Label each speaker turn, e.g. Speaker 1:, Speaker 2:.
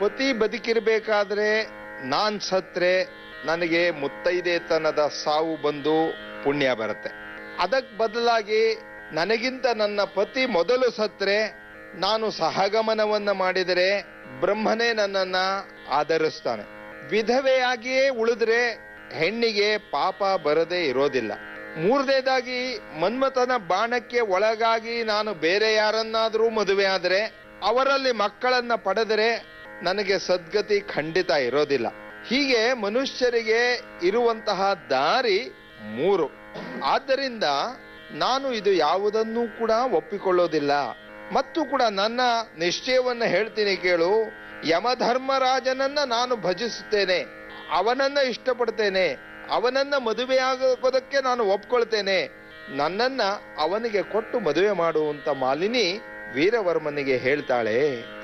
Speaker 1: ಪತಿ ಬದುಕಿರ್ಬೇಕಾದ್ರೆ ನಾನ್ ಸತ್ರೆ ನನಗೆ ಮುತ್ತೈದೆತನದ ಸಾವು ಬಂದು ಪುಣ್ಯ ಬರುತ್ತೆ ಅದಕ್ ಬದಲಾಗಿ ನನಗಿಂತ ನನ್ನ ಪತಿ ಮೊದಲು ಸತ್ರೆ ನಾನು ಸಹಗಮನವನ್ನ ಮಾಡಿದರೆ ಬ್ರಹ್ಮನೇ ನನ್ನನ್ನ ಆಧರಿಸ್ತಾನೆ ವಿಧವೆಯಾಗಿಯೇ ಉಳಿದ್ರೆ ಹೆಣ್ಣಿಗೆ ಪಾಪ ಬರದೇ ಇರೋದಿಲ್ಲ ಮೂರನೇದಾಗಿ ಮನ್ಮಥನ ಬಾಣಕ್ಕೆ ಒಳಗಾಗಿ ನಾನು ಬೇರೆ ಯಾರನ್ನಾದ್ರೂ ಮದುವೆ ಆದರೆ ಅವರಲ್ಲಿ ಮಕ್ಕಳನ್ನ ಪಡೆದರೆ ನನಗೆ ಸದ್ಗತಿ ಖಂಡಿತ ಇರೋದಿಲ್ಲ ಹೀಗೆ ಮನುಷ್ಯರಿಗೆ ಇರುವಂತಹ ದಾರಿ ಮೂರು ಆದ್ದರಿಂದ ನಾನು ಇದು ಯಾವುದನ್ನೂ ಕೂಡ ಒಪ್ಪಿಕೊಳ್ಳೋದಿಲ್ಲ ಮತ್ತು ಕೂಡ ನನ್ನ ನಿಶ್ಚಯವನ್ನ ಹೇಳ್ತೀನಿ ಕೇಳು ಯಮಧರ್ಮರಾಜನನ್ನ ನಾನು ಭಜಿಸುತ್ತೇನೆ ಅವನನ್ನ ಇಷ್ಟಪಡ್ತೇನೆ ಅವನನ್ನ ಮದುವೆಯಾಗೋದಕ್ಕೆ ನಾನು ಒಪ್ಕೊಳ್ತೇನೆ ನನ್ನನ್ನ ಅವನಿಗೆ ಕೊಟ್ಟು ಮದುವೆ ಮಾಡುವಂತ ಮಾಲಿನಿ ವೀರವರ್ಮನಿಗೆ ಹೇಳ್ತಾಳೆ